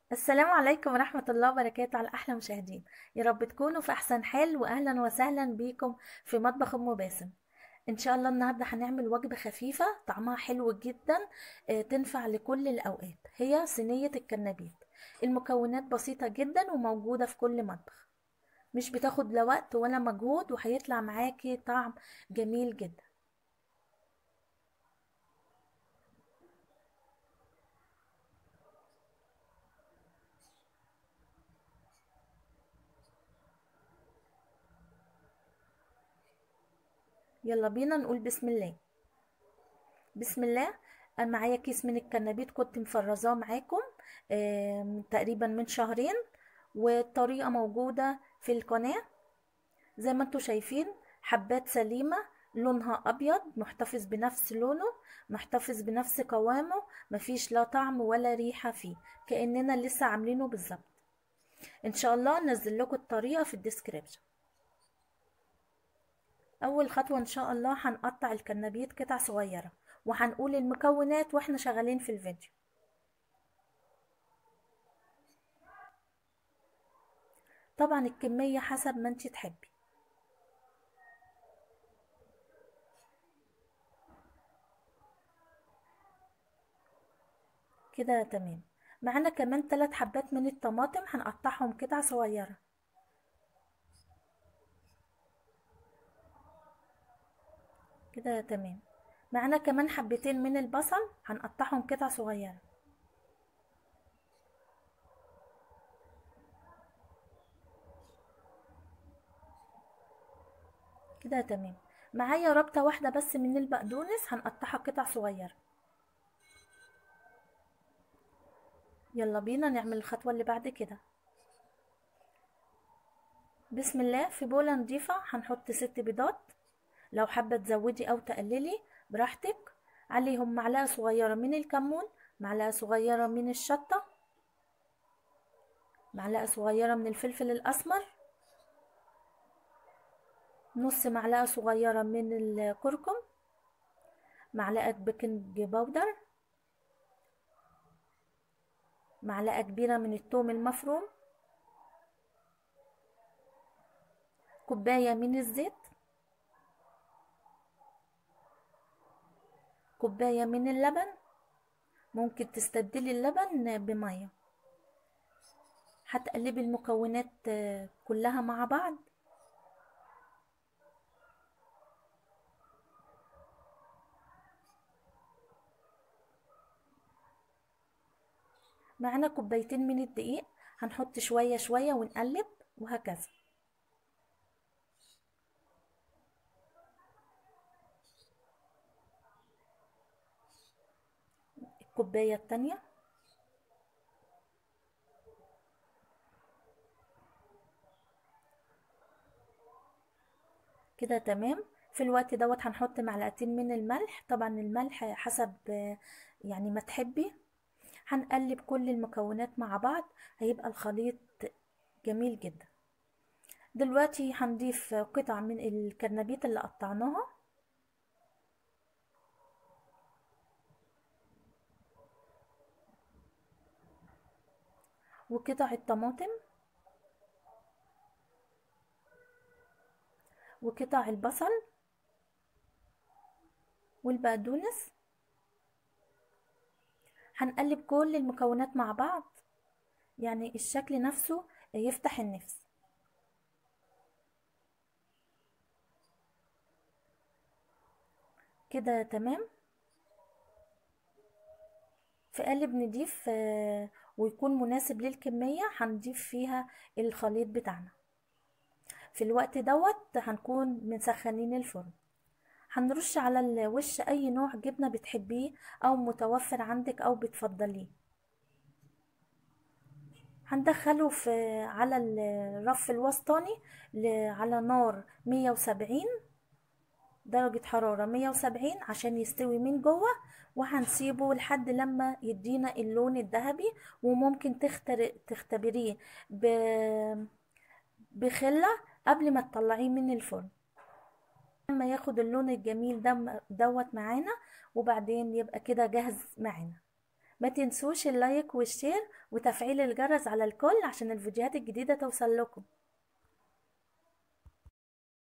السلام عليكم ورحمة الله وبركاته على أحلى مشاهدين يا رب تكونوا في أحسن حال وأهلا وسهلا بيكم في مطبخ أم باسم إن شاء الله النهاردة هنعمل وجبة خفيفة طعمها حلو جدا آه، تنفع لكل الأوقات هي صينية الكنابيت المكونات بسيطة جدا وموجودة في كل مطبخ مش بتاخد لا وقت ولا مجهود وهيطلع معاكي طعم جميل جدا يلا بينا نقول بسم الله بسم الله انا معايا كيس من الكنابيت كنت مفرزاه معاكم آم، تقريبا من شهرين والطريقة موجودة في القناة زي ما انتوا شايفين حبات سليمة لونها ابيض محتفظ بنفس لونه محتفظ بنفس قوامه مفيش لا طعم ولا ريحة فيه كأننا لسه عاملينه بالظبط ان شاء الله انزل لكم الطريقة في الديسكريبشن اول خطوة ان شاء الله هنقطع الكنابيت قطع صغيرة وهنقول المكونات واحنا شغالين في الفيديو طبعا الكمية حسب ما انت تحبي كده تمام معانا كمان ثلاث حبات من الطماطم هنقطعهم قطع صغيرة كده تمام معانا كمان حبتين من البصل هنقطعهم قطع صغيرة كده تمام معايا ربطة واحدة بس من البقدونس هنقطعها قطع صغيرة يلا بينا نعمل الخطوة اللي بعد كده بسم الله في بولة نضيفة هنحط ست بيضات لو حابة تزودي أو تقللي براحتك عليهم معلقة صغيرة من الكمون معلقة صغيرة من الشطة معلقة صغيرة من الفلفل الأسمر نص معلقة صغيرة من الكركم معلقة بيكنج باودر معلقة كبيرة من الثوم المفروم كوباية من الزيت كوباية من اللبن ممكن تستبدلي اللبن بمية هتقلبي المكونات كلها مع بعض معانا كوبايتين من الدقيق هنحط شوية شوية ونقلب وهكذا الكوباية التانية كده تمام في الوقت دوت هنحط معلقتين من الملح طبعا الملح حسب يعني ما تحبي هنقلب كل المكونات مع بعض هيبقى الخليط جميل جدا دلوقتي هنضيف قطع من الكرنبيت اللي قطعناها وقطع الطماطم وقطع البصل والبقدونس هنقلب كل المكونات مع بعض يعني الشكل نفسه يفتح النفس كده تمام في قالب نضيف ويكون مناسب للكمية هنضيف فيها الخليط بتاعنا في الوقت دوت هنكون مسخنين الفرن هنرش على الوش اي نوع جبنة بتحبيه او متوفر عندك او بتفضليه هندخله في على الرف الوسطاني على نار 170 درجة حرارة 170 عشان يستوي من جوه وهنسيبه لحد لما يدينا اللون الذهبي وممكن تختر... تختبريه ب... بخلة قبل ما تطلعيه من الفرن لما ياخد اللون الجميل ده دوت معانا وبعدين يبقى كده جاهز معانا ما تنسوش اللايك والشير وتفعيل الجرس على الكل عشان الفيديوهات الجديدة توصل لكم